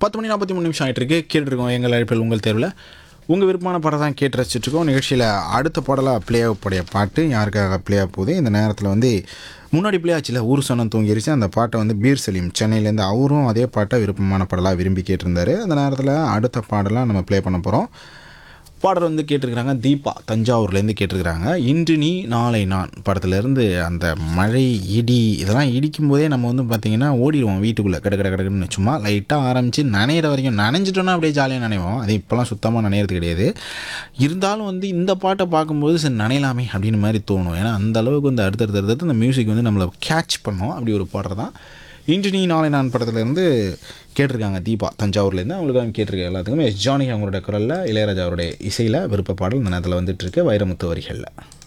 பத்து மணி நாற்பத்தி மூணு நிமிஷம் ஆகிட்டு இருக்கு கேட்டுருக்கோம் எங்கள் அழைப்பில் உங்கள் தேர்வில் உங்கள் விருப்பமான பாடம் தான் கேட்டு ரசிச்சிட்ருக்கோம் நிகழ்ச்சியில் அடுத்த பாடலாக ப்ளே ஆகக்கூடிய பாட்டு யாருக்காக ப்ளே ஆக போகுது இந்த நேரத்தில் வந்து முன்னாடி ப்ளே ஆச்சுல ஊர் சொன்னம் தூங்கிருச்சு அந்த பாட்டை வந்து பீர் சலீம் சென்னையிலேருந்து அவரும் அதே பாட்டை விருப்பமான பாடலாக விரும்பி கேட்டிருந்தாரு அந்த நேரத்தில் அடுத்த பாடலாக நம்ம ப்ளே பண்ண போகிறோம் பாடல் வந்து கேட்டிருக்கிறாங்க தீபா தஞ்சாவூர்லேருந்து கேட்டிருக்கிறாங்க இன்று நீ நாளை நான் படத்துலேருந்து அந்த மழை இடி இதெல்லாம் இடிக்கும் போதே நம்ம வந்து பார்த்திங்கன்னா ஓடிடுவோம் வீட்டுக்குள்ளே கட கட கடன்னு சும்மா லைட்டாக ஆரம்பித்து நனையிற வரைக்கும் நனைஞ்சிட்டோன்னா அப்படியே ஜாலியாக நனைவோம் அது இப்போலாம் சுத்தமாக நனையிறது கிடையாது இருந்தாலும் வந்து இந்த பாட்டை பார்க்கும்போது சரி நனையலாமே அப்படின்னு மாதிரி தோணும் ஏன்னா அந்த அளவுக்கு வந்து அடுத்தடுத்து அடுத்தடுத்து அந்த மியூசிக் வந்து நம்மளை கேட்ச் பண்ணோம் அப்படி ஒரு பாடுறது தான் இன்று நீ நாளை நான் படத்துலேருந்து கேட்டிருக்காங்க தீபா தஞ்சாவூர்லேருந்து அவங்களுக்காக கேட்டிருக்க எல்லாத்துக்குமே எஸ் ஜானகி அவங்களோட குரலில் இளையராஜா அவருடைய இசையில் விருப்ப பாடல் இந்த நேரத்தில் வந்துட்டு இருக்கு வைரமுத்து வரிகளில்